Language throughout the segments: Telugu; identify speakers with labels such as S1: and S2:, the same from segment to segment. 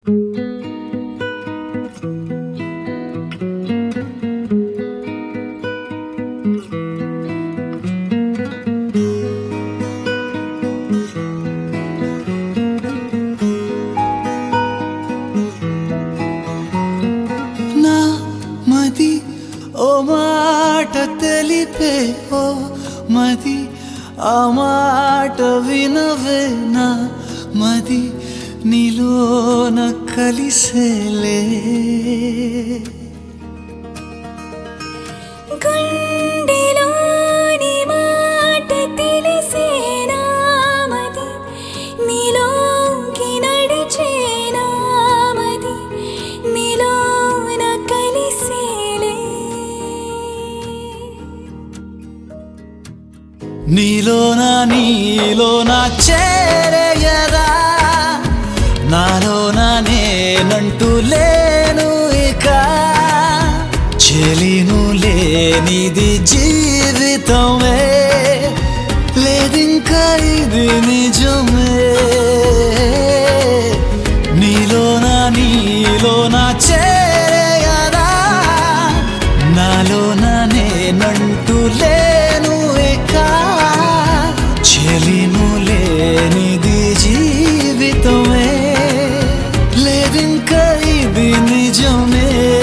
S1: నా మది ఓ మాట తెలిపే ఓ మది ఆ మాట వినవే నా మది నీలోన కలిసేలే
S2: గుండెలోని మాట తెలిసేనా మది నీలోకి నడిచేనా మది నీలోన కలిసేలే
S1: నీలోన నీలోన చేరయదా నాలోన నేనంటూ లేను ఇక చెలిను లేనిది జీవితమే లేదింకా ఇది నిజమే నీలోన నీలోన చేరయదా నాలోన నేనంటూ లేను ఇక చెలిను లేనిది జీవితమే లేదింక ఇది నిజమే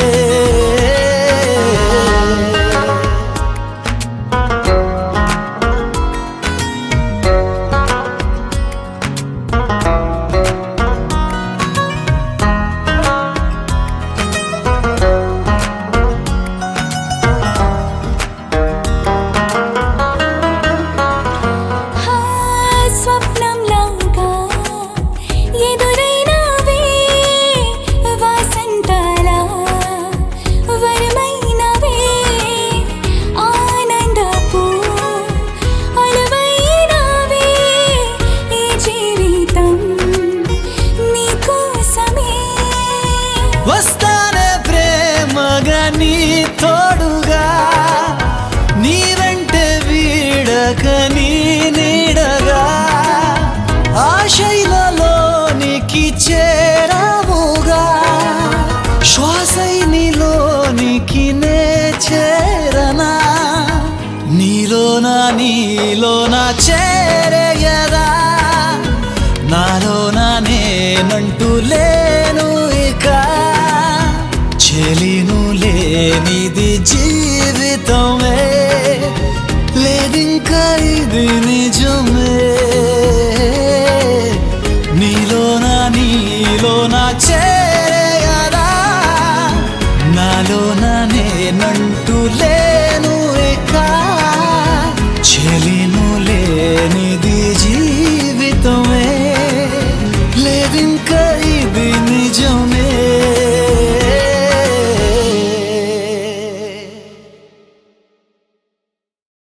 S2: హా స్వప్నంలాగా ఎదురైనవే వాసంతాలా వరమైనవే ఆనందపు అలవైనవే ఈ జీవితం నీకోసమే
S1: వస్తానే ప్రేమగా నీ తోడుగా నీ వెంటే వీడక నీ నీడగా ఆశైలలోనికి చేరవుగా శ్వాసై నీలోనికి నే చేరనా నీలోన నీలోన చేరయదా నాలోన నేనంటూ లేను ఇక చెలిను లేనిది జీవితమే లేదింకా ఇది నిజమే నీలోన నీలోన చేరయదా నాలోన నేనంటూ లే